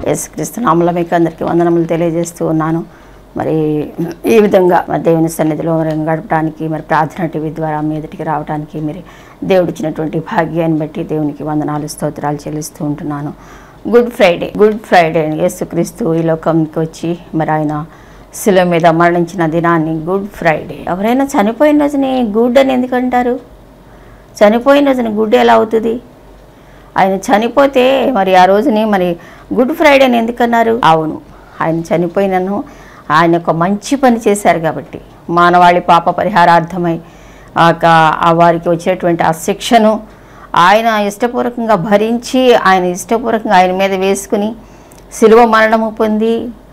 యేసుక్రీస్తు నామల మీకు అందరికీ వందనములు తెలియజేస్తూ ఉన్నాను మరి ఈ విధంగా మరి దేవుని సన్నిధిలో మరి గడపడానికి మరి ప్రార్థన టీవీ ద్వారా మీ ఎదుటికి రావడానికి మరి దేవుడిచ్చినటువంటి భాగ్యాన్ని బట్టి దేవునికి వందనాలు స్తోత్రాలు చెల్లిస్తూ ఉంటున్నాను గుడ్ ఫ్రైడే గుడ్ ఫ్రైడే యేసుక్రీస్తు ఈ లోకంకి వచ్చి మరి ఆయన శిల మీద మరణించిన దినాన్ని గుడ్ ఫ్రైడే ఎవరైనా చనిపోయిన రోజుని గుడ్ అని ఎందుకంటారు చనిపోయిన రోజున గుడ్ ఎలా అవుతుంది ఆయన చనిపోతే మరి ఆ రోజుని మరి గుడ్ ఫ్రైడే అని ఎందుకన్నారు అవును ఆయన చనిపోయినను ఆయన ఒక మంచి పని చేశారు కాబట్టి మానవాళి పాప పరిహారార్థమై ఆ యొక్క ఆ వారికి వచ్చేటువంటి ఆ శిక్షను ఆయన ఇష్టపూర్వకంగా భరించి ఆయన ఇష్టపూర్వకంగా ఆయన మీద వేసుకుని శిలువ మరణము పొంది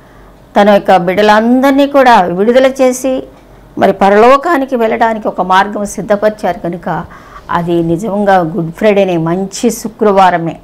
తన యొక్క బిడ్డలందరినీ కూడా విడుదల చేసి మరి పరలోకానికి వెళ్ళడానికి ఒక మార్గం సిద్ధపరిచారు కనుక అది నిజంగా గుడ్ ఫ్రైడేనే మంచి శుక్రవారమే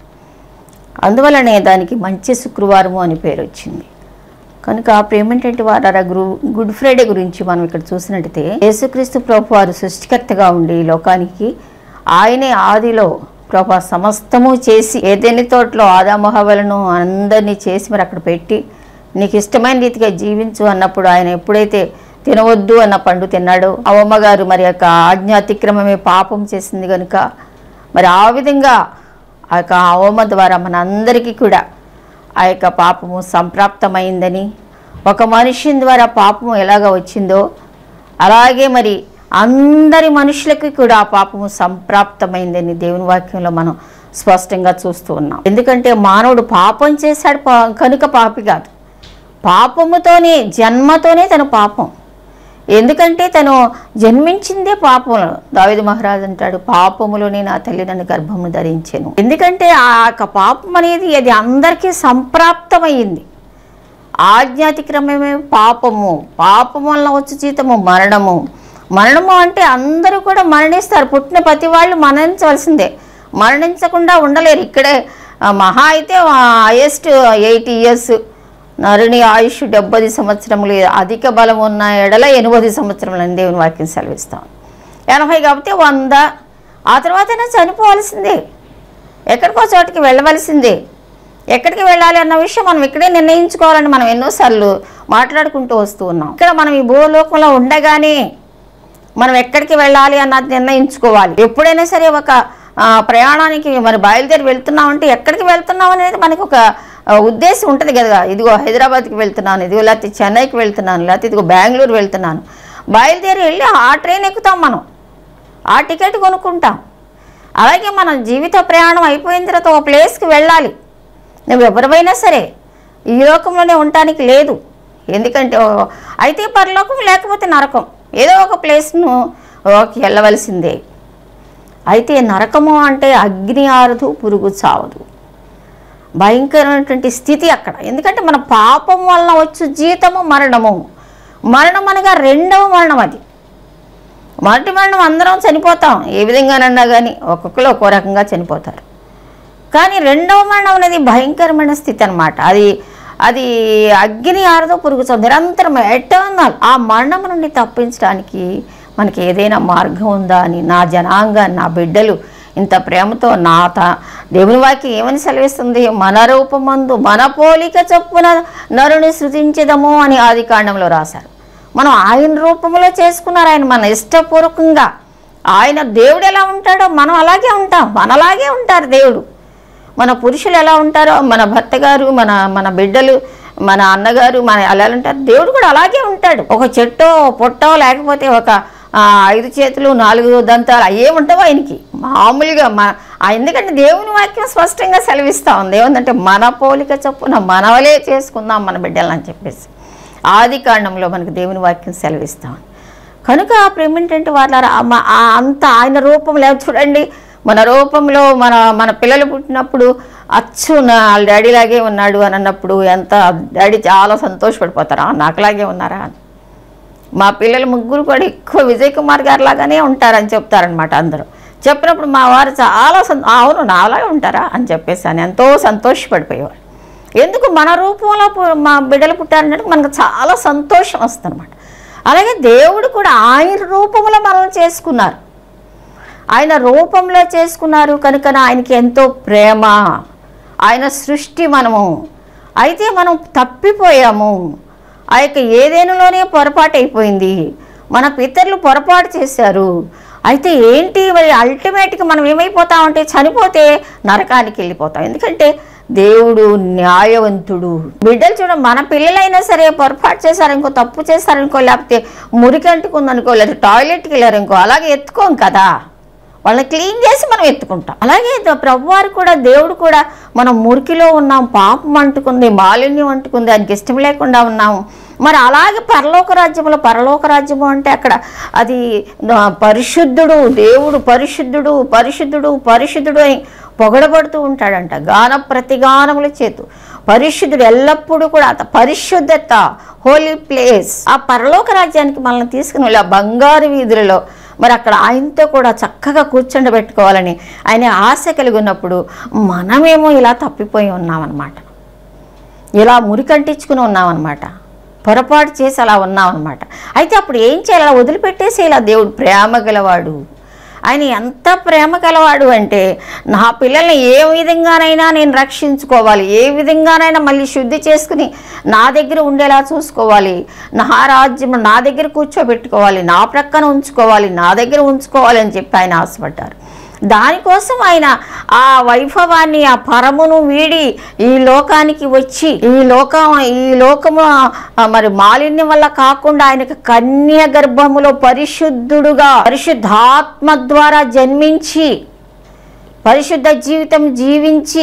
అందువలనే దానికి మంచి శుక్రవారము అని పేరు వచ్చింది కనుక ప్రేమేంటంటే వారు గురు గుడ్ ఫ్రైడే గురించి మనం ఇక్కడ చూసినట్టయితే యేసుక్రీస్తు ప్రభు వారు సృష్టికర్తగా ఉండి ఈ లోకానికి ఆయనే ఆదిలో ప్రభు సమస్తము చేసి ఏదైనా తోటలో ఆదామోహవలను అందరినీ చేసి మరి అక్కడ పెట్టి నీకు ఇష్టమైన రీతిగా జీవించు అన్నప్పుడు ఆయన ఎప్పుడైతే తినవద్దు అన్న పండు తిన్నాడో అవమ్మ గారు మరి యొక్క ఆజ్ఞ అతిక్రమమే పాపం చేసింది కనుక మరి ఆ విధంగా ఆ యొక్క అవమ ద్వారా మనందరికీ కూడా ఆ యొక్క పాపము సంప్రాప్తమైందని ఒక మనిషిని ద్వారా పాపము ఎలాగ వచ్చిందో అలాగే మరి అందరి మనుషులకి కూడా ఆ పాపము సంప్రాప్తమైందని దేవుని వాక్యంలో మనం స్పష్టంగా చూస్తూ ఉన్నాం ఎందుకంటే మానవుడు పాపం చేశాడు పా- కనుక పాపి కాదు పాపముతోనే జన్మతోనే తన పాపం ఎందుకంటే తను జన్మించిందే పాపంలో దావిద మహారాజు అంటాడు పాపములోనే నా తల్లి నన్ను గర్భమును ధరించాను ఎందుకంటే ఆ యొక్క పాపం అనేది అది అందరికీ సంప్రాప్తమైంది ఆజ్ఞాతిక్రమమే పాపము పాపం వల్ల వచ్చే జీతము మరణము మరణము అంటే అందరూ కూడా మరణిస్తారు పుట్టిన ప్రతి వాళ్ళు మరణించవలసిందే మరణించకుండా ఉండలేరు ఇక్కడే ఆ, మహా అయితే హైయెస్ట్ ఎయిటీ ఇయర్స్ నరుని ఆయుష్ డెబ్బై సంవత్సరములు అధిక బలం ఉన్న ఎడల ఎనిమిది సంవత్సరములు అని దేవుని వాక్యం సెలవిస్తాం ఎనభై కాబట్టి వంద ఆ తర్వాతనే చనిపోవాల్సిందే ఎక్కడికో చోటికి వెళ్ళవలసిందే ఎక్కడికి వెళ్ళాలి అన్న విషయం మనం ఇక్కడే నిర్ణయించుకోవాలని మనం ఎన్నోసార్లు మాట్లాడుకుంటూ వస్తూ ఉన్నాం ఇక్కడ మనం ఈ భూలోకంలో ఉండగానే మనం ఎక్కడికి వెళ్ళాలి అన్నది నిర్ణయించుకోవాలి ఎప్పుడైనా సరే ఒక ఆ, ప్రయాణానికి మరి బయలుదేరి వెళ్తున్నామంటే ఎక్కడికి వెళ్తున్నాం అనేది మనకు ఒక ఆ, ఉద్దేశం ఉంటుంది కదా ఇదిగో హైదరాబాద్కి వెళ్తున్నాను ఇదిగో లేకపోతే చెన్నైకి వెళ్తున్నాను లేకపోతే ఇదిగో బెంగళూరు వెళ్తున్నాను బయలుదేరి వెళ్ళి ఆ ట్రైన్ ఎక్కుతాం మనం ఆ టికెట్ కొనుక్కుంటాం అలాగే మన జీవిత ప్రయాణం అయిపోయిన తర్వాత ఒక ప్లేస్కి వెళ్ళాలి నువ్వు ఎవరివైనా సరే ఈ లోకంలోనే ఉండటానికి లేదు ఎందుకంటే ఓ- అయితే పరలోకం లేకపోతే నరకం ఏదో ఒక ప్లేస్ను ఓకే వెళ్ళవలసిందే అయితే నరకము అంటే అగ్ని ఆరదు పురుగు చావదు భయంకరమైనటువంటి స్థితి అక్కడ ఎందుకంటే మన పాపం వలన వచ్చు జీతము మరణము మరణం అనగా రెండవ మరణం అది మొదటి మరణం అందరం చనిపోతాం ఏ విధంగానన్నా కానీ ఒక్కొక్కరు ఒక్కో రకంగా చనిపోతారు కానీ రెండవ మరణం అనేది భయంకరమైన స్థితి అన్నమాట అది అది అగ్ని ఆరదో పురుగుతో నిరంతరం ఎటర్నల్ ఆ మరణం నుండి తప్పించడానికి మనకి ఏదైనా మార్గం ఉందా అని నా జనాంగాన్ని నా బిడ్డలు ఇంత ప్రేమతో నా త దేవుని వాక్యం ఏమని సెలవిస్తుంది మన రూపమందు మన పోలిక చొప్పున నరుని సృజించదము అని ఆది కాండంలో రాశారు మనం ఆయన రూపంలో చేసుకున్నారు ఆయన మన ఇష్టపూర్వకంగా ఆయన దేవుడు ఎలా ఉంటాడో మనం అలాగే ఉంటాం మనలాగే ఉంటారు దేవుడు మన పురుషులు ఎలా ఉంటారో మన భర్త గారు మన మన బిడ్డలు మన అన్నగారు మన ఎలా ఉంటారు దేవుడు కూడా అలాగే ఉంటాడు ఒక చెట్టో పొట్టో లేకపోతే ఒక ఆ, ఐదు చేతులు నాలుగు దంతాలు అయ్యే ఉంటావు ఆయనకి మామూలుగా మా ఆ, ఎందుకంటే దేవుని వాక్యం స్పష్టంగా సెలవిస్తా ఉంది ఏముందంటే మన పోలిక చొప్పున మనవలే చేసుకుందాం మన బిడ్డలు అని చెప్పేసి ఆది కాండంలో మనకు దేవుని వాక్యం సెలవిస్తాం కనుక ప్రేమేంటంటే వాళ్ళ అంత ఆయన రూపంలో చూడండి మన రూపంలో మన మన పిల్లలు పుట్టినప్పుడు అచ్చు నా వాళ్ళ డాడీలాగే ఉన్నాడు అని అన్నప్పుడు ఎంత డాడీ చాలా సంతోషపడిపోతారా నాకులాగే ఉన్నారా అని మా పిల్లలు ముగ్గురు కూడా ఎక్కువ విజయ్ కుమార్ గారు లాగానే ఉంటారని చెప్తారనమాట అందరూ చెప్పినప్పుడు మా వారు చాలా సం అవును నాలాగే ఉంటారా అని చెప్పేసి అని ఎంతో సంతోషపడిపోయేవారు ఎందుకు మన రూపంలో పు- మా బిడ్డలు పుట్టారంటే మనకు చాలా సంతోషం వస్తుందన్నమాట అలాగే దేవుడు కూడా ఆయన రూపంలో మనల్ని చేసుకున్నారు ఆయన రూపంలో చేసుకున్నారు కనుక ఆయనకి ఎంతో ప్రేమ ఆయన సృష్టి మనము అయితే మనం తప్పిపోయాము ఆ యొక్క ఏదేనులోనే పొరపాటు అయిపోయింది మన పితరులు పొరపాటు చేశారు అయితే ఏంటి మరి అల్టిమేట్గా మనం ఏమైపోతామంటే చనిపోతే నరకానికి వెళ్ళిపోతాం ఎందుకంటే దేవుడు న్యాయవంతుడు బిడ్డలు చూడ మన పిల్లలైనా సరే పొరపాటు చేశారనుకో తప్పు చేశారనుకో లేకపోతే మురికి అంటుకుందనుకో లేదా టాయిలెట్కి వెళ్ళారనుకో అలాగే ఎత్తుకోం కదా వాళ్ళని క్లీన్ చేసి మనం ఎత్తుకుంటాం అలాగే ద- ప్రభువారు కూడా దేవుడు కూడా మనం మురికిలో ఉన్నాం పాపం అంటుకుంది మాలిన్యం అంటుకుంది ఆయనకి ఇష్టం లేకుండా ఉన్నాము మరి అలాగే పరలోక రాజ్యంలో పరలోక రాజ్యము అంటే అక్కడ అది ఆ, పరిశుద్ధుడు దేవుడు పరిశుద్ధుడు పరిశుద్ధుడు పరిశుద్ధుడు అని పొగడబడుతూ ఉంటాడంట గాన ప్రతిగానముల చేతు పరిశుద్ధుడు ఎల్లప్పుడూ కూడా అత పరిశుద్ధత హోలీ ప్లేస్ ఆ పరలోక రాజ్యానికి మనల్ని తీసుకుని వెళ్ళి ఆ బంగారు వీధులలో మరి అక్కడ ఆయనతో కూడా చక్కగా కూర్చుండబెట్టుకోవాలని ఆయన ఆశ కలిగి ఉన్నప్పుడు మనమేమో ఇలా తప్పిపోయి ఉన్నామన్నమాట ఇలా మురికంటించుకుని ఉన్నామన్నమాట పొరపాటు చేసి అలా ఉన్నామన్నమాట అయితే అప్పుడు ఏం చేయాలి అలా వదిలిపెట్టేసి ఇలా దేవుడు ప్రేమ గలవాడు ఆయన ఎంత ప్రేమ గలవాడు అంటే నా పిల్లల్ని ఏ విధంగానైనా నేను రక్షించుకోవాలి ఏ విధంగానైనా మళ్ళీ శుద్ధి చేసుకుని నా దగ్గర ఉండేలా చూసుకోవాలి నా రాజ్యం నా దగ్గర కూర్చోబెట్టుకోవాలి నా ప్రక్కన ఉంచుకోవాలి నా దగ్గర ఉంచుకోవాలి అని చెప్పి ఆయన ఆశపడ్డారు దానికోసం ఆయన ఆ వైభవాన్ని ఆ పరమును వీడి ఈ లోకానికి వచ్చి ఈ లోకం ఈ లోకము ఆ, మరి మాలిన్యం వల్ల కాకుండా ఆయనకు కన్య గర్భములో పరిశుద్ధుడుగా పరిశుద్ధాత్మ ద్వారా జన్మించి పరిశుద్ధ జీవితం జీవించి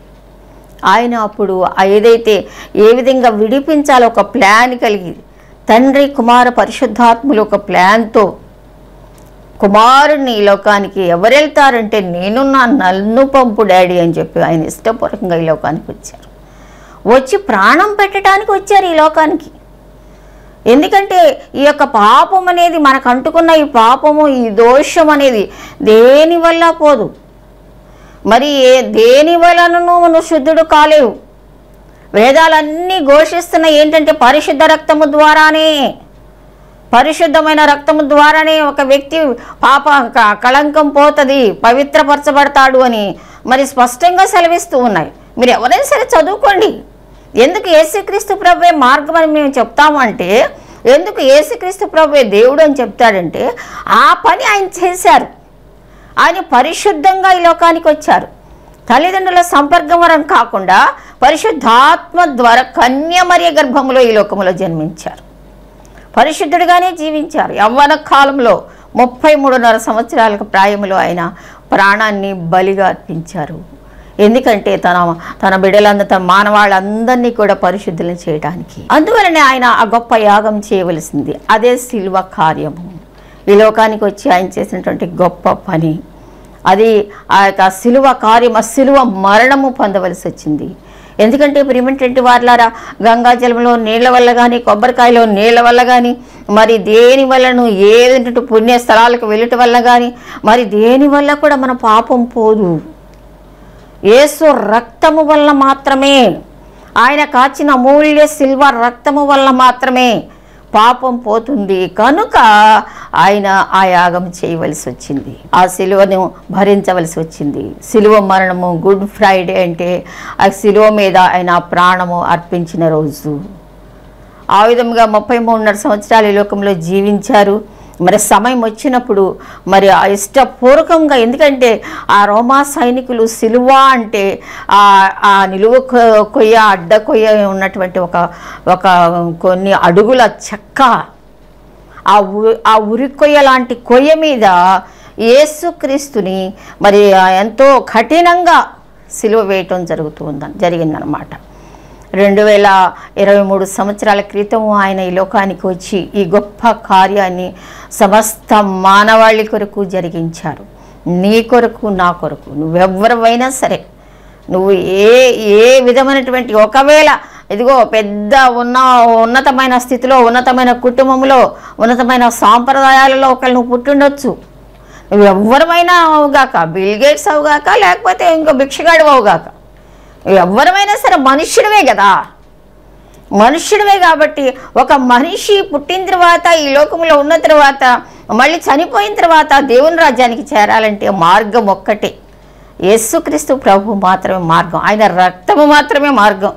ఆయన అప్పుడు ఆ ఏదైతే ఏ విధంగా విడిపించాలో ఒక ప్లాన్ కలిగి తండ్రి కుమార పరిశుద్ధాత్ములు ఒక ప్లాన్తో కుమారుని ఈ లోకానికి ఎవరు వెళ్తారంటే నేను నా నన్ను పంపు డాడీ అని చెప్పి ఆయన ఇష్టపూర్వకంగా ఈ లోకానికి వచ్చారు వచ్చి ప్రాణం పెట్టడానికి వచ్చారు ఈ లోకానికి ఎందుకంటే ఈ యొక్క పాపం అనేది మనకు అంటుకున్న ఈ పాపము ఈ దోషం అనేది దేని వల్ల పోదు మరి ఏ దేని వలనను నువ్వు శుద్ధుడు కాలేవు వేదాలన్నీ ఘోషిస్తున్న ఏంటంటే పరిశుద్ధ రక్తము ద్వారానే పరిశుద్ధమైన రక్తము ద్వారానే ఒక వ్యక్తి పాప క- కళంకం పోతుంది పవిత్రపరచబడతాడు అని మరి స్పష్టంగా సెలవిస్తూ ఉన్నాయి మీరు ఎవరైనా సరే చదువుకోండి ఎందుకు యేసుక్రీస్తు ప్రభువే మార్గం అని మేము చెప్తాము అంటే ఎందుకు యేసుక్రీస్తు ప్రభువే దేవుడు అని చెప్తాడంటే ఆ పని ఆయన చేశారు ఆయన పరిశుద్ధంగా ఈ లోకానికి వచ్చారు తల్లిదండ్రుల సంపర్కం వరం కాకుండా పరిశుద్ధాత్మ ద్వారా కన్యమర్య గర్భములో ఈ లోకములో జన్మించారు పరిశుద్ధుడిగానే జీవించారు యవ్వన కాలంలో ముప్పై మూడున్నర సంవత్సరాలకు ప్రాయములో ఆయన ప్రాణాన్ని బలిగా అర్పించారు ఎందుకంటే తన తన బిడ్డలందరూ తన మానవాళ్ళందరినీ కూడా పరిశుద్ధులను చేయడానికి అందువలనే ఆయన ఆ గొప్ప యాగం చేయవలసింది అదే శిల్వ కార్యము ఈ లోకానికి వచ్చి ఆయన చేసినటువంటి గొప్ప పని అది ఆ యొక్క శిలువ కార్యం ఆ శిలువ మరణము పొందవలసి వచ్చింది ఎందుకంటే ప్రిమెంటెంట్ వార్లారా గంగాజలంలో నీళ్ళ వల్ల కానీ కొబ్బరికాయలో నీళ్ళ వల్ల కానీ మరి దేని వల్లను ఏదంటే పుణ్య స్థలాలకు వెళ్ళటం వల్ల కానీ మరి దేని వల్ల కూడా మన పాపం పోదు యేసు రక్తము వల్ల మాత్రమే ఆయన కాచిన అమూల్య సిల్వర్ రక్తము వల్ల మాత్రమే పాపం పోతుంది కనుక ఆయన ఆ యాగం చేయవలసి వచ్చింది ఆ సిలువను భరించవలసి వచ్చింది సిలువ మరణము గుడ్ ఫ్రైడే అంటే ఆ సిలువ మీద ఆయన ప్రాణము అర్పించిన రోజు ఆ విధంగా ముప్పై మూడున్నర సంవత్సరాలు ఈ లోకంలో జీవించారు మరి సమయం వచ్చినప్పుడు మరి ఆ ఇష్టపూర్వకంగా ఎందుకంటే ఆ రోమా సైనికులు సిలువ అంటే ఆ ఆ నిలువ కొ- కొయ్య అడ్డ కొయ్య ఉన్నటువంటి ఒక ఒక కొన్ని అడుగుల చెక్క ఆ ఉ ఆ ఉరి కొయ్య లాంటి కొయ్య మీద యేసుక్రీస్తుని మరి ఆ ఎంతో కఠినంగా సిలువ వేయటం జరుగుతూ ఉందని జరిగిందనమాట రెండు వేల ఇరవై మూడు సంవత్సరాల క్రితం ఆయన ఈ లోకానికి వచ్చి ఈ గొప్ప కార్యాన్ని సమస్త మానవాళి కొరకు జరిగించారు నీ కొరకు నా కొరకు నువ్వెవ్వరమైనా సరే నువ్వు ఏ ఏ విధమైనటువంటి ఒకవేళ ఇదిగో పెద్ద ఉన్న ఉన్నతమైన స్థితిలో ఉన్నతమైన కుటుంబంలో ఉన్నతమైన సాంప్రదాయాలలో ఒకళ్ళు నువ్వు పుట్టుండొచ్చు నువ్వు ఎవ్వరమైనా అవుగాక బిల్ గేట్స్ అవుగాక లేకపోతే ఇంకో భిక్షగాడు అవుగాక ఎవరమైనా సరే మనుష్యుడివే కదా మనుష్యుడివే కాబట్టి ఒక మనిషి పుట్టిన తర్వాత ఈ లోకంలో ఉన్న తర్వాత మళ్ళీ చనిపోయిన తర్వాత దేవుని రాజ్యానికి చేరాలంటే మార్గం ఒక్కటే యేసుక్రీస్తు ప్రభు మాత్రమే మార్గం ఆయన రక్తము మాత్రమే మార్గం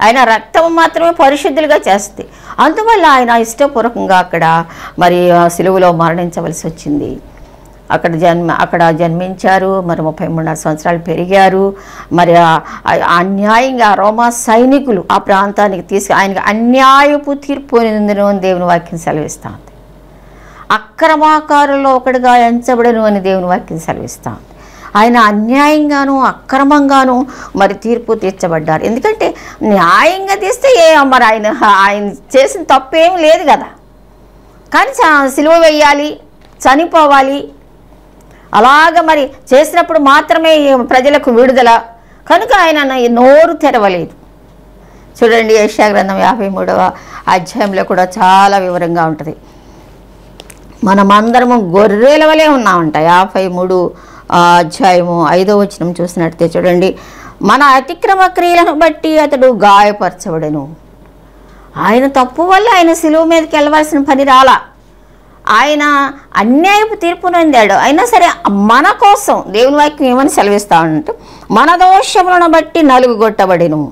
ఆయన రక్తం మాత్రమే పరిశుద్ధులుగా చేస్తుంది అందువల్ల ఆయన ఇష్టపూర్వకంగా అక్కడ మరి ఆ సిలువలో మరణించవలసి వచ్చింది అక్కడ జన్మ అక్కడ జన్మించారు మరి ముప్పై మూడున్నర సంవత్సరాలు పెరిగారు మరి ఆ- ఆ అన్యాయంగా రోమా సైనికులు ఆ ప్రాంతానికి తీసుకు ఆయనకి అన్యాయపు తీర్పు పొందిన దేవుని వాక్యం సెలవిస్తా ఉంది అక్రమాకారుల్లో ఒకటిగా ఎంచబడను అని దేవుని వాక్యం సెలవిస్తా ఉంది ఆయన అన్యాయంగాను అక్రమంగాను మరి తీర్పు తీర్చబడ్డారు ఎందుకంటే న్యాయంగా తీస్తే ఏ మరి ఆయన ఆయన చేసిన తప్పేం లేదు కదా కానీ చ- సిలువ వేయాలి చనిపోవాలి అలాగ మరి చేసినప్పుడు మాత్రమే ఈ ప్రజలకు విడుదల కనుక ఆయన న- నోరు తెరవలేదు చూడండి యెషయా గ్రంథం యాభై మూడవ అధ్యాయంలో కూడా చాలా వివరంగా ఉంటుంది మనమందరము గొర్రెల వలె ఉన్నామంట యాభై మూడు ఆ, అధ్యాయము ఐదో వచనం చూసినట్టే చూడండి మన అతిక్రమ క్రియలను బట్టి అతడు గాయపరచబడెను ఆయన తప్పు వల్ల ఆయన సిలువ మీదకి వెళ్ళవలసిన పని రాలా ఆయన అన్యాయపు తీర్పు నొందాడు అయినా సరే మన కోసం దేవుని వాక్యం ఏమని సెలవిస్తా ఉంటే మన దోషములను బట్టి నలుగు కొట్టబడిను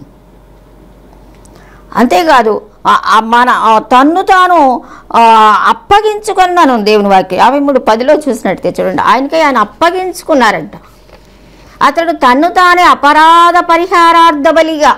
అంతేకాదు ఆ- ఆ మన ఆ తన్ను తాను ఆ, అప్పగించుకున్నాను దేవుని వాక్యం యాభై మూడు పదిలో చూసినట్టే చూడండి ఆయనకి ఆయన అప్పగించుకున్నారంట అతడు తన్ను తానే అపరాధ పరిహారార్థ బలిగా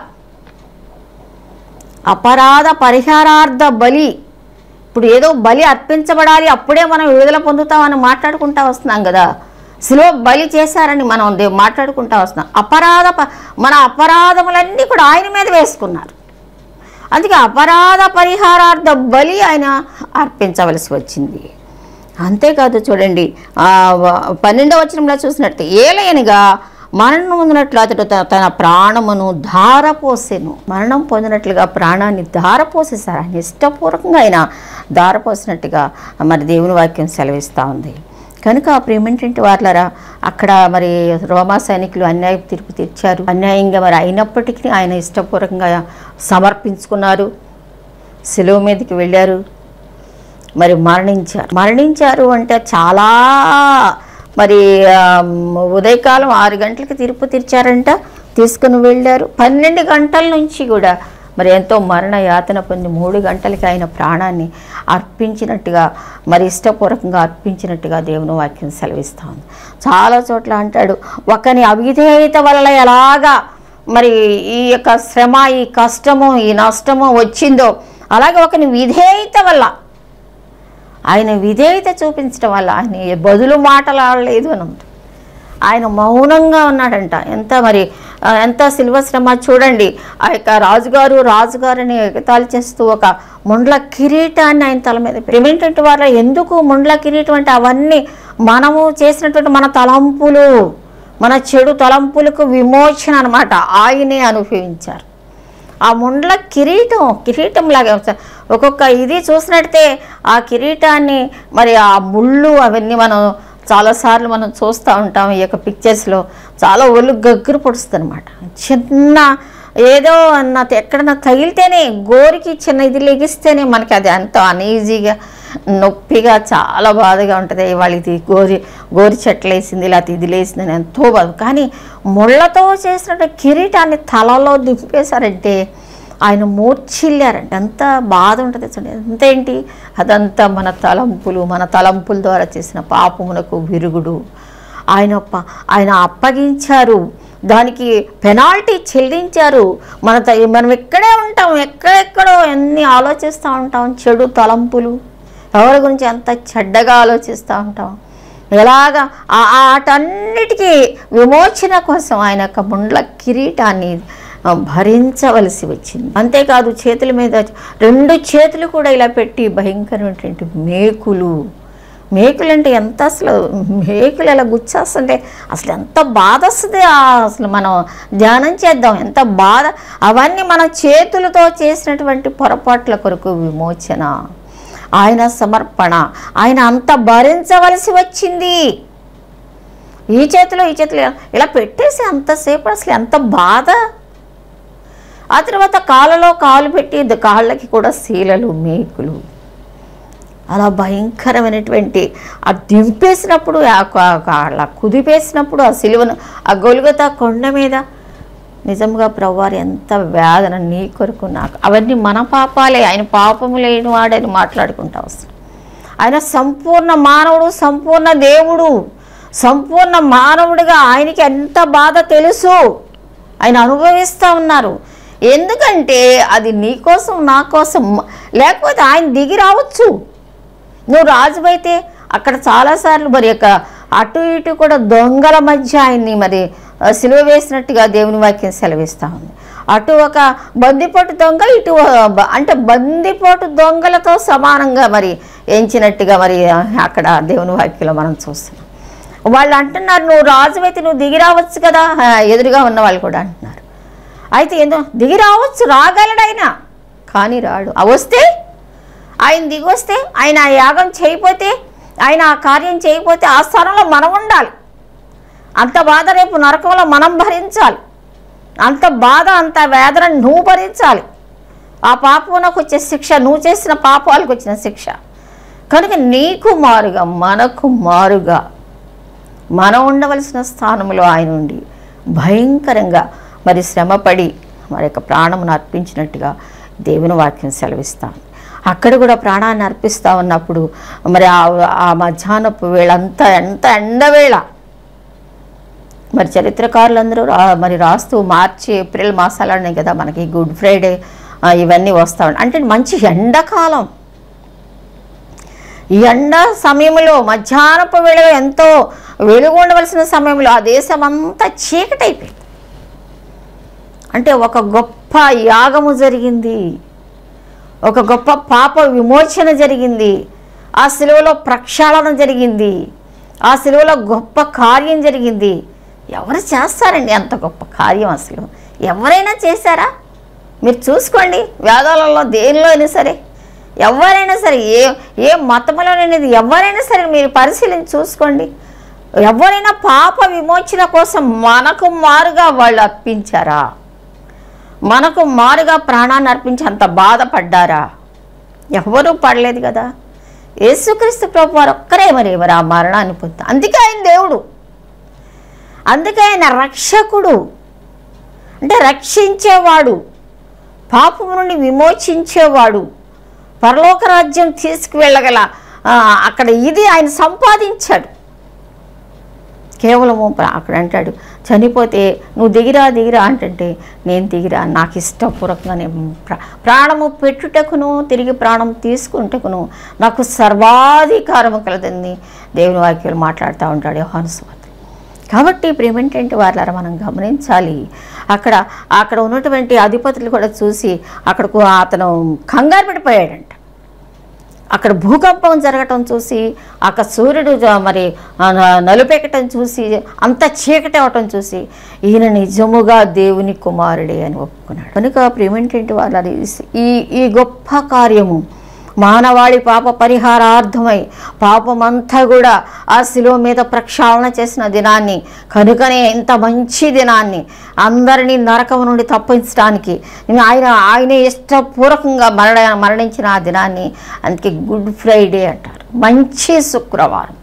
అపరాధ పరిహారార్థ బలి ఇప్పుడు ఏదో బలి అర్పించబడాలి అప్పుడే మనం విడుదల పొందుతామని మాట్లాడుకుంటా వస్తున్నాం కదా సిలువ బలి చేశారని మనం దే- మాట్లాడుకుంటా వస్తున్నాం అపరాధ ప- మన అపరాధములన్నీ కూడా ఆయన మీద వేసుకున్నారు అందుకే అపరాధ పరిహారార్థ బలి ఆయన అర్పించవలసి వచ్చింది అంతేకాదు చూడండి ఆ, వ- పన్నెండవ వచనంలో చూసినట్టు ఏలయనగా మరణం పొందినట్లు అతడు త- తన ప్రాణమును ధారపోసెను మరణం పొందినట్లుగా ప్రాణాన్ని ధారపోసేశారు ఆయన ఇష్టపూర్వకంగా ఆయన ధారపోసినట్టుగా మరి దేవుని వాక్యం సెలవిస్తూ ఉంది కనుక ప్రేమేంటంటే వాళ్ళరా అక్కడ మరి రోమా సైనికులు అన్యాయ తీర్పు తీర్చారు అన్యాయంగా మరి అయినప్పటికీ ఆయన ఇష్టపూర్వకంగా సమర్పించుకున్నారు సెలవు మీదకి వెళ్ళారు మరి మరణించారు మరణించారు అంటే చాలా మరి ఆ, ఉదయకాలం ఆరు గంటలకి తీర్పు తీర్చారంట తీసుకుని వెళ్ళారు పన్నెండు గంటల నుంచి కూడా మరి ఎంతో మరణ యాతన పొంది మూడు గంటలకి ఆయన ప్రాణాన్ని అర్పించినట్టుగా మరి ఇష్టపూర్వకంగా అర్పించినట్టుగా దేవుని వాక్యం సెలవిస్తా ఉంది చాలా చోట్ల అంటాడు ఒకని అవిధేయత వల్ల ఎలాగా మరి ఈ యొక్క శ్రమ ఈ కష్టము ఈ నష్టము వచ్చిందో అలాగే ఒకని విధేయత వల్ల ఆయన విధేయత చూపించడం వల్ల ఆయన ఏ బదులు మాటలాడలేదు అని ఉంది ఆయన మౌనంగా ఉన్నాడంట ఎంత మరి ఆ, ఎంత శిల్వ శ్రమ చూడండి ఆ యొక్క రాజుగారు రాజుగారిని ఎగతాళి చేస్తూ ఒక ముండ్ల కిరీటాన్ని ఆయన తల మీద పెట్టి- ఏమిటంటే వాళ్ళ ఎందుకు ముండ్ల కిరీటం అంటే అవన్నీ మనము చేసినటువంటి మన తలంపులు మన చెడు తలంపులకు విమోచన అనమాట ఆయనే అనుభవించారు ఆ ముండ్ల కిరీటం కిరీటం లాగా ఒకసారి ఒక్కొక్క ఇది చూసినట్టే ఆ కిరీటాన్ని మరి ఆ ముళ్ళు అవన్నీ మనం చాలాసార్లు మనం చూస్తూ ఉంటాం ఈ యొక్క పిక్చర్స్లో చాలా ఒళ్ళు గగ్గురు పొడుస్తుంది అనమాట చిన్న ఏదో అన్న ఎక్కడన్నా తగిలితేనే గోరికి చిన్న ఇది లెగిస్తేనే మనకి అది అంత అనీజీగా నొప్పిగా చాలా బాధగా ఉంటుంది ఇవాళ ఇది గోరి గోరి చెట్లు వేసింది లేకపోతే ఇది లేసింది అని ఎంతో బాధ కానీ ముళ్ళతో చేసిన కిరీటాన్ని తలలో దింపేశారంటే ఆయన మూర్చిల్లారంటే ఎంత బాధ ఉంటుంది చూడండి ఎంతేంటి అదంతా మన తలంపులు మన తలంపుల ద్వారా చేసిన పాపమునకు విరుగుడు ఆయన ప- ఆయన అప్పగించారు దానికి పెనాల్టీ చెల్లించారు మన త- మనం ఇక్కడే ఉంటాం ఎక్కడెక్కడో ఎన్ని ఆలోచిస్తూ ఉంటాం చెడు తలంపులు ఎవరి గురించి ఎంత చెడ్డగా ఆలోచిస్తూ ఉంటాం ఎలాగా ఆ ఆటన్నిటికీ విమోచన కోసం ఆయన యొక్క ముండ్ల కిరీటాన్ని ఆ, భరించవలసి వచ్చింది అంతేకాదు చేతుల మీద రెండు చేతులు కూడా ఇలా పెట్టి భయంకరమైనటువంటి మేకులు మేకులు అంటే ఎంత అసలు మేకులు ఎలా గుచ్చేస్తుంటే అసలు ఎంత బాధ వస్తుంది ఆ అసలు మనం ధ్యానం చేద్దాం ఎంత బాధ అవన్నీ మన చేతులతో చేసినటువంటి పొరపాట్ల కొరకు విమోచన ఆయన సమర్పణ ఆయన అంత భరించవలసి వచ్చింది ఈ చేతిలో ఈ చేతిలో ఇలా పెట్టేసి అంతసేపు అసలు ఎంత బాధ ఆ తర్వాత కాళ్ళలో కాలు పెట్టి ద- కాళ్ళకి కూడా శీలలు మేకులు అలా భయంకరమైనటువంటి ఆ దింపేసినప్పుడు ఆ క- క- అలా కుదిపేసినప్పుడు ఆ సిలువను ఆ గొలుగత కొండ మీద నిజంగా ప్రభువారు ఎంత వేదన నీ కొరకు నాకు అవన్నీ మన పాపాలే ఆయన పాపము లేని వాడని మాట్లాడుకుంటా వస్తాం ఆయన సంపూర్ణ మానవుడు సంపూర్ణ దేవుడు సంపూర్ణ మానవుడిగా ఆయనకి ఎంత బాధ తెలుసు ఆయన అనుభవిస్తూ ఉన్నారు ఎందుకంటే అది నీ కోసం నా కోసం లేకపోతే ఆయన దిగి రావచ్చు నువ్వు రాజువైతే అక్కడ చాలాసార్లు మరి యొక్క అటు ఇటు కూడా దొంగల మధ్య ఆయన్ని మరి ఆ, సిలువ వేసినట్టుగా దేవుని వాక్యం సెలవిస్తూ ఉంది అటు ఒక బందిపోటు దొంగ ఇటు ఆ, బ- అంటే బందిపోటు దొంగలతో సమానంగా మరి ఎంచినట్టుగా మరి ఆ, అక్కడ దేవుని వాక్యంలో మనం చూస్తున్నాం వాళ్ళు అంటున్నారు నువ్వు రాజువైతే నువ్వు దిగి రావచ్చు కదా ఆ, ఎదురుగా ఉన్న వాళ్ళు కూడా అంటున్నారు అయితే ఏందో దిగి రావచ్చు రాగలడు ఆయన కానీ రాడు ఆ వస్తే ఆయన దిగి వస్తే ఆయన ఆ యాగం చేయకపోతే ఆయన ఆ కార్యం చేయకపోతే ఆ స్థానంలో మనం ఉండాలి అంత బాధ రేపు నరకంలో మనం భరించాలి అంత బాధ అంత వేదన నువ్వు భరించాలి ఆ పాపమునకు వచ్చే శిక్ష నువ్వు చేసిన పాపాలకు వచ్చిన శిక్ష కనుక నీకు మారుగా మనకు మారుగా మనం ఉండవలసిన స్థానంలో ఆయన ఉండి భయంకరంగా మరి శ్రమపడి మరి యొక్క ప్రాణమును అర్పించినట్టుగా దేవుని వాక్యం సెలవిస్తాను అక్కడ కూడా ప్రాణాన్ని అర్పిస్తూ ఉన్నప్పుడు మరి ఆ- ఆ మధ్యాహ్నపు వేళ అంతా ఎంత ఎండవేళ మరి చరిత్రకారులందరూ రా మరి రాస్తూ మార్చి ఏప్రిల్ మాసాలనే కదా మనకి గుడ్ ఫ్రైడే ఆ, ఇవన్నీ వస్తూ ఉంటాయి అంటే మంచి ఎండాకాలం ఈ ఎండ సమయంలో మధ్యాహ్నపు వేళ ఎంతో వెలుగు ఉండవలసిన సమయంలో ఆ దేశం అంతా చీకటైపోయింది అంటే ఒక గొప్ప యాగము జరిగింది ఒక గొప్ప పాప విమోచన జరిగింది ఆ సిలువలో ప్రక్షాళన జరిగింది ఆ సిలువలో గొప్ప కార్యం జరిగింది ఎవరు చేస్తారండి అంత గొప్ప కార్యం అసలు ఎవరైనా చేశారా మీరు చూసుకోండి వేదాలలో దేనిలో అయినా సరే ఎవరైనా సరే ఏ ఏ మతములోనేది ఎవరైనా సరే మీరు పరిశీలించి చూసుకోండి ఎవరైనా పాప విమోచన కోసం మనకు మారుగా వాళ్ళు అర్పించారా మనకు మారుగా ప్రాణాన్ని అర్పించి అంత బాధపడ్డారా ఎవరూ పడలేదు కదా యేసుక్రీస్తు ప్రభు వారు ఒక్కరే మరి మరి ఆ మరణాన్ని పొంది అందుకే ఆయన దేవుడు అందుకే ఆయన రక్షకుడు అంటే రక్షించేవాడు పాపము నుండి విమోచించేవాడు పరలోక రాజ్యం తీసుకువెళ్ళగల ఆ, అక్కడ ఇది ఆయన సంపాదించాడు కేవలము ప్ర- అక్కడ అంటాడు చనిపోతే నువ్వు దిగిరా దిగిరా అంటుంటే నేను దిగిరా నాకు ఇష్టపూర్వకంగా నేను ప్ర- ప్రాణము పెట్టుటకును తిరిగి ప్రాణం తీసుకుంటకును నాకు సర్వాధికారము కలదని దేవుని వాక్యాలు మాట్లాడుతూ ఉంటాడు యోహాను సువార్త కాబట్టి ఇప్పుడు ఏమిటంటే వాళ్ళ మనం గమనించాలి అక్కడ అక్కడ ఉన్నటువంటి అధిపతులు కూడా చూసి అక్కడకు అతను కంగారు పడిపోయాడంట అక్కడ భూకంపం జరగటం చూసి అక్కడ సూర్యుడు జ- మరి ఆ, న- నలుపెక్కటం చూసి అంత చీకటి అవటం చూసి ఈయన నిజముగా దేవుని కుమారుడే అని ఒప్పుకున్నాడు కనుక ప్రేమేంటంటే వాళ్ళ ఈ ఈ గొప్ప కార్యము మానవాళి పాప పరిహారార్థమై పాపమంతా కూడా ఆ శిలువ మీద ప్రక్షాళన చేసిన దినాన్ని కనుకనే ఇంత మంచి దినాన్ని అందరినీ నరకం నుండి తప్పించడానికి ఆయన ఆయనే ఇష్టపూర్వకంగా మరణ మరణించిన ఆ దినాన్ని అందుకే గుడ్ ఫ్రైడే అంటారు మంచి శుక్రవారం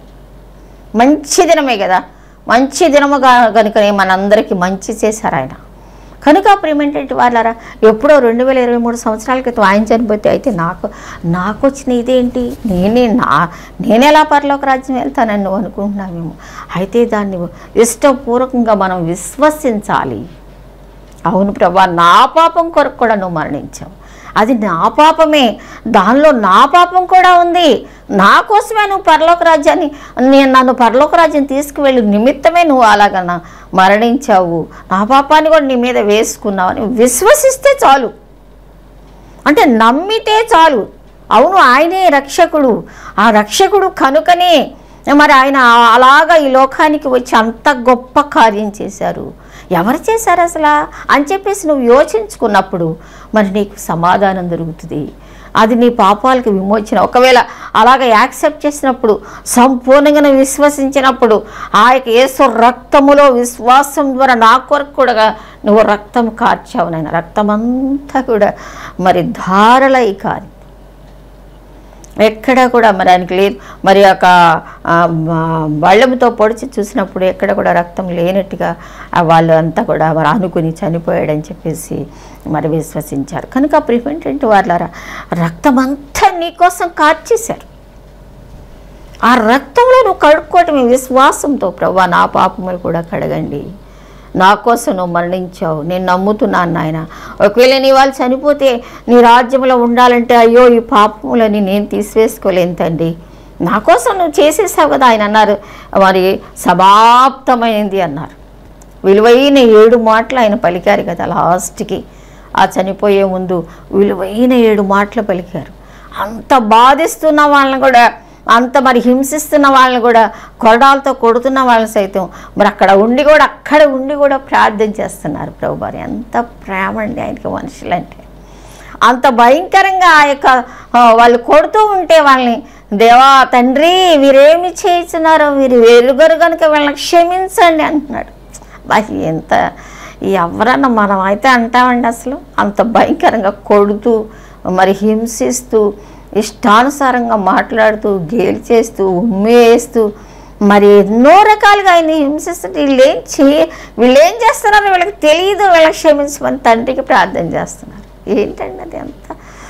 మంచి దినమే కదా మంచి దినముగా కనుకనే మనందరికీ మంచి చేశారు ఆయన కనుక ప్రేమేంటంటే వాళ్ళారా ఎప్పుడో రెండు వేల ఇరవై మూడు సంవత్సరాల క్రితం ఆయన చనిపోతే అయితే నాకు నాకు వచ్చిన ఇదేంటి నేనే నా నేనెలా పరలోక రాజ్యం వెళ్తానని నువ్వు అనుకుంటున్నావేమో అయితే దాన్ని ఇష్టపూర్వకంగా మనం విశ్వసించాలి అవును ప్రభా నా పాపం కొరకు కూడా నువ్వు మరణించావు అది నా పాపమే దానిలో నా పాపం కూడా ఉంది నా కోసమే నువ్వు పరలోక రాజ్యాన్ని నేను నన్ను పరలోక రాజ్యం తీసుకువెళ్ళి నిమిత్తమే నువ్వు అలాగ నా మరణించావు నా పాపాన్ని కూడా నీ మీద వేసుకున్నావు అని విశ్వసిస్తే చాలు అంటే నమ్మితే చాలు అవును ఆయనే రక్షకుడు ఆ రక్షకుడు కనుకనే మరి ఆయన అలాగా ఈ లోకానికి వచ్చి అంత గొప్ప కార్యం చేశారు ఎవరు చేశారు అసలు అని చెప్పేసి నువ్వు యోచించుకున్నప్పుడు మరి నీకు సమాధానం దొరుకుతుంది అది నీ పాపాలకు విమోచన ఒకవేళ అలాగ యాక్సెప్ట్ చేసినప్పుడు సంపూర్ణంగా నువ్వు విశ్వసించినప్పుడు ఆ యొక్క యేసు రక్తములో విశ్వాసం ద్వారా నా కొరకు కూడా నువ్వు రక్తం కార్చావు నాయన రక్తం అంతా కూడా మరి ధారలై కారి ఎక్కడ కూడా మరి ఆయనకి లేదు మరి ఒక ఆ, బ- బళ్ళెంతో పొడిచి చూసినప్పుడు ఎక్కడ కూడా రక్తం లేనట్టుగా ఆ వాళ్ళు అంతా కూడా మరి అనుకుని చనిపోయాడని చెప్పేసి మరి విశ్వసించారు కనుక ప్రివెంటెంట్ వాళ్ళారా రక్తం అంతా నీకోసం కార్చేశారు ఆ రక్తంలో నువ్వు కడుక్కోవటం విశ్వాసంతో ప్రభా నా పాపములు కూడా కడగండి నా కోసం నువ్వు మరణించావు నేను నమ్ముతున్నాను నాయన ఒకవేళ నీ వాళ్ళు చనిపోతే నీ రాజ్యంలో ఉండాలంటే అయ్యో ఈ పాపములని నేను తీసివేసుకోలేను తండ్రి నా కోసం నువ్వు చేసేసావు కదా ఆయన అన్నారు మరి సమాప్తమైంది అన్నారు విలువైన ఏడు మాటలు ఆయన పలికారు కదా లాస్ట్కి ఆ చనిపోయే ముందు విలువైన ఏడు మాటలు పలికారు అంత బాధిస్తున్న వాళ్ళని కూడా అంత మరి హింసిస్తున్న వాళ్ళని కూడా కొరడాలతో కొడుతున్న వాళ్ళని సైతం మరి అక్కడ ఉండి కూడా అక్కడ ఉండి కూడా ప్రార్థన చేస్తున్నారు ప్రభువారు ఎంత ప్రేమ అండి ఆయనకి మనుషులంటే అంత భయంకరంగా ఆ యొక్క ఆ, వాళ్ళు కొడుతూ ఉంటే వాళ్ళని దేవా తండ్రి వీరేమి చేస్తున్నారో వీరు వెలుగరు కనుక వీళ్ళని క్షమించండి అంటున్నాడు బాయ్ ఎంత ఎవరన్నా మనం అయితే అంటామండి అసలు అంత భయంకరంగా కొడుతూ మరి హింసిస్తూ ఇష్టానుసారంగా మాట్లాడుతూ గేలి చేస్తూ ఉమ్మేస్తూ మరి ఎన్నో రకాలుగా ఆయన హింసిస్తుంటే వీళ్ళు ఏం చే వీళ్ళు ఏం చేస్తున్నారో వీళ్ళకి తెలియదు వీళ్ళకి క్షమించమని తండ్రికి ప్రార్థన చేస్తున్నారు ఏంటండి అది ఎంత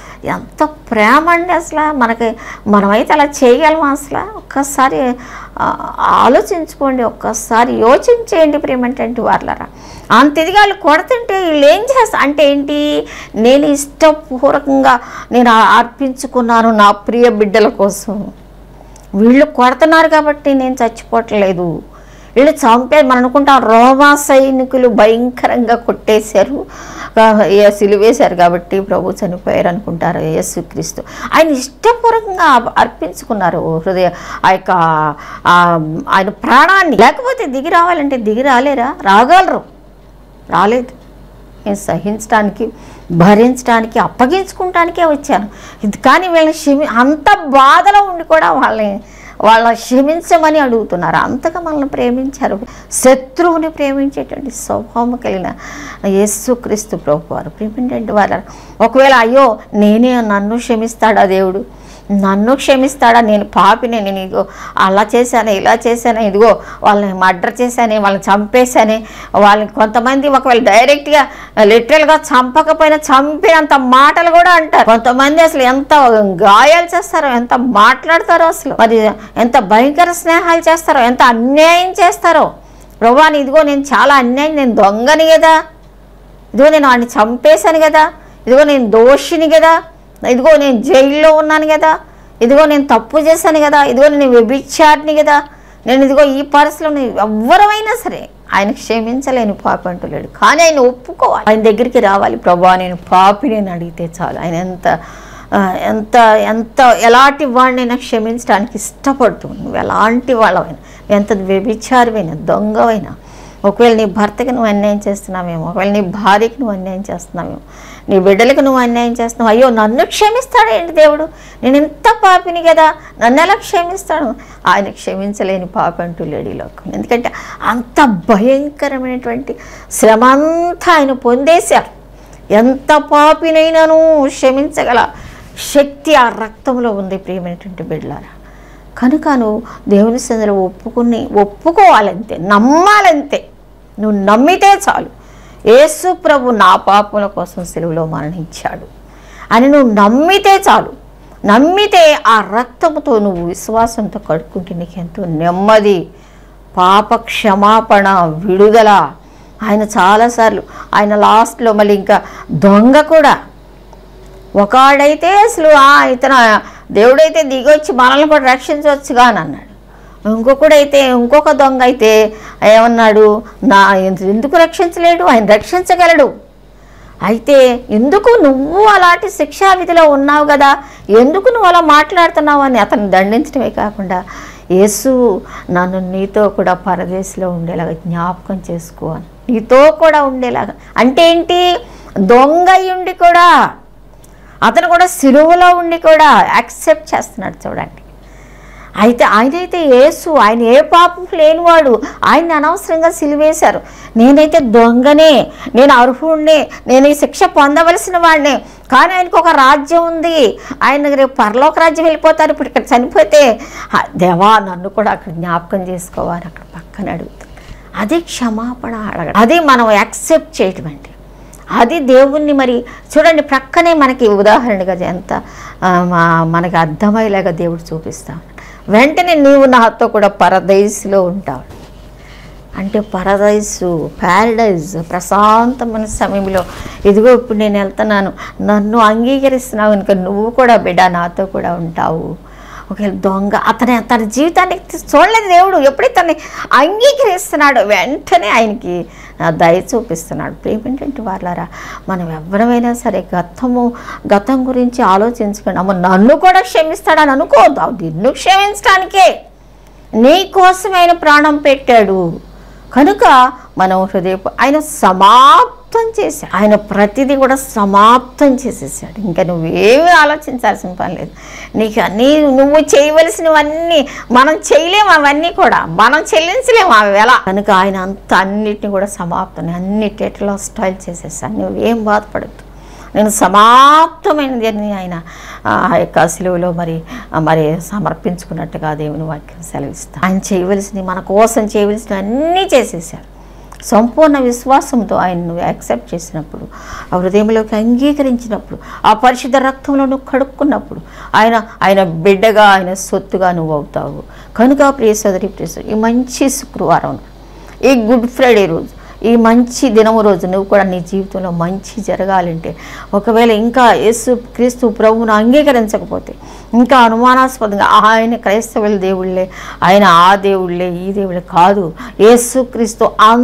ఎంత ప్రేమ అండి అసలు మనకి మనమైతే అలా చేయగలమా అసలు ఒక్కసారి ఆ, ఆలోచించుకోండి ఒక్కసారి యోచించేయండి ప్రేమంటే వాళ్ళరా అంత ఇదిగా వాళ్ళు కొడుతుంటే వీళ్ళు ఏం చేస్తా అంటే ఏంటి నేను ఇష్టపూర్వకంగా నేను అర్పించుకున్నాను నా ప్రియ బిడ్డల కోసం వీళ్ళు కొడుతున్నారు కాబట్టి నేను చచ్చిపోవట్లేదు వీళ్ళు చంపే మనం అనుకుంటాం రోమా సైనికులు భయంకరంగా కొట్టేశారు ఆ, ఏ- సిలువేశారు కాబట్టి ప్రభు చనిపోయారు అనుకుంటారు యేసుక్రీస్తు ఆయన ఇష్టపూర్వకంగా అర్ప- అర్పించుకున్నారు హృదయ ఆ యొక్క ఆ, ఆయన ప్రాణాన్ని లేకపోతే దిగి రావాలంటే దిగి రాలేరా రాగలరు రాలేదు నేను సహించడానికి భరించడానికి అప్పగించుకుంటానికే వచ్చాను ఇది కానీ వీళ్ళని క్షమి అంత బాధలో ఉండి కూడా వాళ్ళని వాళ్ళని క్షమించమని అడుగుతున్నారు అంతగా మనల్ని ప్రేమించారు శత్రువుని ప్రేమించేటువంటి స్వభావం కలిగిన యేసుక్రీస్తు ప్రభు వారు ప్రేమించండి వారు ఒకవేళ అయ్యో నేనే నన్ను క్షమిస్తాడా దేవుడు నన్ను క్షమిస్తాడా నేను పాపిని నేను ఇదిగో అలా చేశాను ఇలా చేశాను ఇదిగో వాళ్ళని మర్డర్ చేశాను వాళ్ళని చంపేశాను వాళ్ళని కొంతమంది ఒకవేళ డైరెక్ట్గా లిటరల్గా చంపకపోయినా చంపినంత మాటలు కూడా అంటారు కొంతమంది అసలు ఎంత గాయాలు చేస్తారో ఎంత మాట్లాడతారో అసలు మరి ఎంత భయంకర స్నేహాలు చేస్తారో ఎంత అన్యాయం చేస్తారో ప్రభాని ఇదిగో నేను చాలా అన్యాయం నేను దొంగని కదా ఇదిగో నేను వాడిని చంపేశాను కదా ఇదిగో నేను దోషిని కదా ఇదిగో నేను జైల్లో ఉన్నాను కదా ఇదిగో నేను తప్పు చేశాను కదా ఇదిగో నేను వ్యభిచారిని కదా నేను ఇదిగో ఈ పరిస్థితిలో నేను ఎవ్వరమైనా సరే ఆయన క్షమించలేని పాపి అంటూ లేడు కానీ ఆయన ఒప్పుకోవాలి ఆయన దగ్గరికి రావాలి ప్రభా నేను పాపిని అని అడిగితే చాలు ఆయన ఎంత ఆ, ఎంత ఎంత ఎలాంటి వాడినైనా క్షమించడానికి ఇష్టపడుతూ నువ్వు ఎలాంటి వాళ్ళవైనా ఎంత వ్యభిచారమైన దొంగవైనా ఒకవేళ నీ భర్తకి నువ్వు అన్యాయం చేస్తున్నావేమో ఒకవేళ నీ భార్యకి నువ్వు అన్యాయం చేస్తున్నావేమో నీ బిడ్డలకు నువ్వు అన్యాయం చేస్తున్నావు అయ్యో నన్ను క్షమిస్తాడు ఏంటి దేవుడు నేను ఇంత పాపిని కదా నన్ను ఎలా క్షమిస్తాడు ఆయన క్షమించలేని పాపి అంటూ లేడీ లోకం ఎందుకంటే అంత భయంకరమైనటువంటి శ్రమ అంతా ఆయన పొందేశారు ఎంత పాపినైనాను క్షమించగల శక్తి ఆ రక్తంలో ఉంది ప్రియమైనటువంటి బిడ్డలారా కనుక నువ్వు దేవుని సందులో ఒప్పుకుని ఒప్పుకోవాలంతే నమ్మాలంతే నువ్వు నమ్మితే చాలు యేసు ప్రభు నా పాపముల కోసం సెలవులో మరణించాడు అని నువ్వు నమ్మితే చాలు నమ్మితే ఆ రక్తముతో నువ్వు విశ్వాసంతో కడుక్కుంటే నీకు ఎంతో నెమ్మది పాప క్షమాపణ విడుదల ఆయన చాలాసార్లు ఆయన లాస్ట్లో మళ్ళీ ఇంకా దొంగ కూడా ఒకడైతే అసలు ఆ ఇతను దేవుడైతే దిగొచ్చి మనల్ని కూడా రక్షించవచ్చుగా అని అన్నాడు ఇంకొకడైతే ఇంకొక దొంగ అయితే ఏమన్నాడు నా ఎందుకు రక్షించలేడు ఆయన రక్షించగలడు అయితే ఎందుకు నువ్వు అలాంటి శిక్షా విధిలో ఉన్నావు కదా ఎందుకు నువ్వు అలా మాట్లాడుతున్నావు అని అతను దండించడమే కాకుండా యేసు నన్ను నీతో కూడా పరదేశంలో ఉండేలాగా జ్ఞాపకం చేసుకో అని నీతో కూడా ఉండేలాగా అంటే ఏంటి దొంగ ఉండి కూడా అతను కూడా సిలువలో ఉండి కూడా యాక్సెప్ట్ చేస్తున్నాడు చూడండి అయితే ఆయనైతే యేసు ఆయన ఏ పాపం లేనివాడు ఆయన అనవసరంగా సిలివేశారు నేనైతే దొంగనే నేను అర్హుడినే నేను ఈ శిక్ష పొందవలసిన వాడినే కానీ ఆయనకు ఒక రాజ్యం ఉంది ఆయన రేపు పరలోక రాజ్యం వెళ్ళిపోతారు ఇప్పుడు ఇక్కడ చనిపోతే "ఆ, దేవా నన్ను కూడా అక్కడ జ్ఞాపకం చేసుకోవాలి అక్కడ పక్కన అడుగుతారు అది క్షమాపణ అడగడం అది మనం యాక్సెప్ట్ చేయటం అంటే అది దేవుణ్ణి మరి చూడండి ప్రక్కనే మనకి ఉదాహరణగా ఎంత ఆ, మా- మనకి అర్థమయ్యేలాగా దేవుడు చూపిస్తా ఉన్నాడు. వెంటనే నీవు నాతో కూడా పరదైస్లో ఉంటావు అంటే పరదైసు ప్యారడైజ్ ప్రశాంతమైన సమయంలో ఇదిగో ఇప్పుడు నేను వెళ్తున్నాను నన్ను అంగీకరిస్తున్నావు కనుక నువ్వు కూడా బిడ్డ నాతో కూడా ఉంటావు ఒకవేళ దొంగ అతని తన జీవితాన్ని చూడలేదు దేవుడు ఎప్పుడైతే తనని అంగీకరిస్తున్నాడో వెంటనే ఆయనకి ఆ, దయ చూపిస్తున్నాడు ప్రేమ ఏంటంటే వాళ్ళారా మనం ఎవరమైనా సరే గతము గతం గురించి ఆలోచించుకోండి అమ్మ నన్ను కూడా క్షమిస్తాడని అనుకోవద్దు నిన్ను క్షమించడానికే నీ కోసం ఆయన ప్రాణం పెట్టాడు కనుక మనం హృదయపు ఆయన సమాప్తం చేశాడు ఆయన ప్రతిదీ కూడా సమాప్తం చేసేసాడు ఇంకా నువ్వేమీ ఆలోచించాల్సిన పని లేదు నీకు అన్నీ నువ్వు చేయవలసినవన్నీ మనం చేయలేము అవన్నీ కూడా మనం చెల్లించలేము అవి ఎలా కనుక ఆయన అంత అన్నిటిని కూడా సమాప్తం అన్నిటిలో స్టైల్ చేసేసాడు నువ్వేం బాధపడద్దు నేను సమాప్తమైనది అని ఆయన ఆ యొక్క సిలువలో మరి ఆ, మరి సమర్పించుకున్నట్టుగా దేవుని వాక్యం సెలవిస్తా ఆయన చేయవలసినవి మన కోసం చేయవలసినవి అన్నీ చేసేసారు సంపూర్ణ విశ్వాసంతో ఆయన నువ్వు యాక్సెప్ట్ చేసినప్పుడు ఆ హృదయంలోకి అంగీకరించినప్పుడు ఆ పరిశుద్ధ రక్తంలో నువ్వు కడుక్కున్నప్పుడు ఆయన ఆయన బిడ్డగా ఆయన సొత్తుగా నువ్వు అవుతావు కనుక ప్రియ సోదరి ప్రియ సోదరి, ఈ మంచి శుక్రవారం ఈ గుడ్ ఫ్రైడే రోజు ఈ మంచి దినము రోజు నువ్వు కూడా నీ జీవితంలో మంచి జరగాలంటే ఒకవేళ ఇంకా యేసు క్రీస్తు ప్రభువును అంగీకరించకపోతే ఇంకా అనుమానాస్పదంగా ఆయన క్రైస్తవుల దేవుళ్ళే ఆయన ఆ దేవుళ్ళే ఈ దేవుళ్ళే కాదు యేసు క్రీస్తు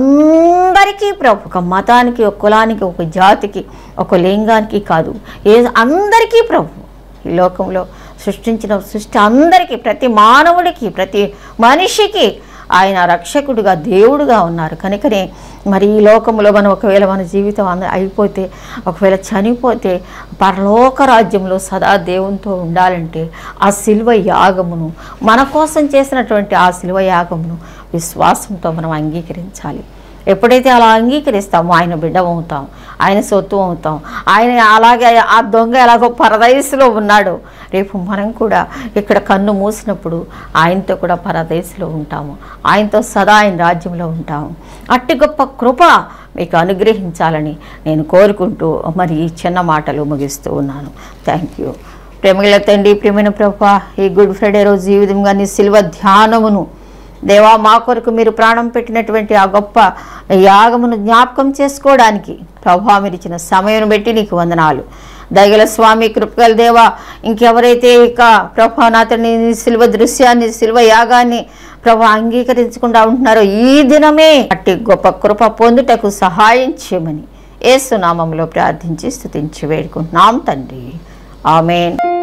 అందరికీ ప్రభు ఒక మతానికి ఒక కులానికి ఒక జాతికి ఒక లింగానికి కాదు ఏ అందరికీ ప్రభు ఈ లోకంలో సృష్టించిన సృష్టి అందరికీ ప్రతి మానవుడికి ప్రతి మనిషికి ఆయన రక్షకుడుగా దేవుడుగా ఉన్నారు కనుకనే మరి ఈ లోకంలో మనం ఒకవేళ మన జీవితం అంద అయిపోతే ఒకవేళ చనిపోతే పరలోక రాజ్యంలో సదా దేవునితో ఉండాలంటే ఆ శిల్వ యాగమును మన కోసం చేసినటువంటి ఆ శిల్వ యాగమును విశ్వాసంతో మనం అంగీకరించాలి ఎప్పుడైతే అలా అంగీకరిస్తామో ఆయన బిడ్డ అవుతాం ఆయన సొత్తు అవుతాం ఆయన అలాగే ఆ దొంగ ఎలాగో పరదయసులో ఉన్నాడు రేపు మనం కూడా ఇక్కడ కన్ను మూసినప్పుడు ఆయనతో కూడా పరదేశంలో ఉంటాము ఆయనతో సదా ఆయన రాజ్యంలో ఉంటాము అట్టి గొప్ప కృప మీకు అనుగ్రహించాలని నేను కోరుకుంటూ మరి ఈ చిన్న మాటలు ముగిస్తూ ఉన్నాను థ్యాంక్ యూ ప్రేమగల తండ్రి ప్రేమైన ప్రభా ఈ గుడ్ ఫ్రైడే రోజు ఈ విధంగా నీ సిల్వ ధ్యానమును దేవా మా కొరకు మీరు ప్రాణం పెట్టినటువంటి ఆ గొప్ప యాగమును జ్ఞాపకం చేసుకోవడానికి ప్రభా మీరు ఇచ్చిన సమయం బట్టి నీకు వందనాలు దయగల స్వామి కృపగల దేవా ఇంకెవరైతే ఇక ప్రభా నాతని శిల్వ దృశ్యాన్ని శిల్వ యాగాన్ని ప్రభా అంగీకరించకుండా ఉంటున్నారో ఈ దినమే అట్టి గొప్ప కృప పొందుటకు సహాయం చేయమని ఏసునామంలో ప్రార్థించి స్తుతించి వేడుకుంటున్నాం తండ్రి ఆమెన్